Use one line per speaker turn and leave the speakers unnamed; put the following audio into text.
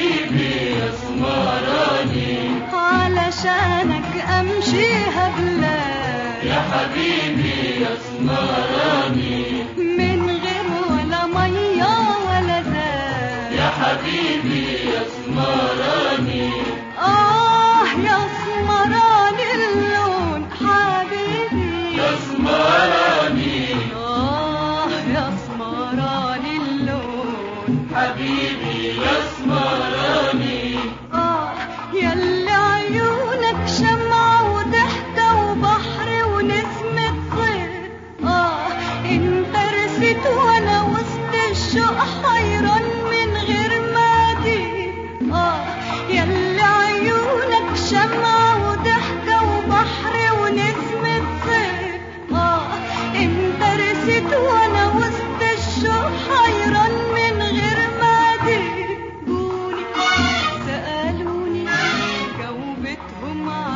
حبيبي يا سمراني
علشانك امشيها بلاد
يا حبيبي يا سمراني
من غير ولا ميه ولا زاد
يا حبيبي يا سمراني
اه يا اسمراني اللون حبيبي
يا سمراني
اه يا اسمراني اللون
حبيبي يا سمراني
آه ياللي عيونك شمعة وضحكة وبحر ونسمة صيف آه انت رسيت وانا وسط الشوق حيران من غير ما أدين آه ياللي عيونك شمعة وضحكة وبحر ونسمة صيف آه انت رسيت وانا وسط الشوق حيران من غير ما أدين جوني سألوني جاوبتهم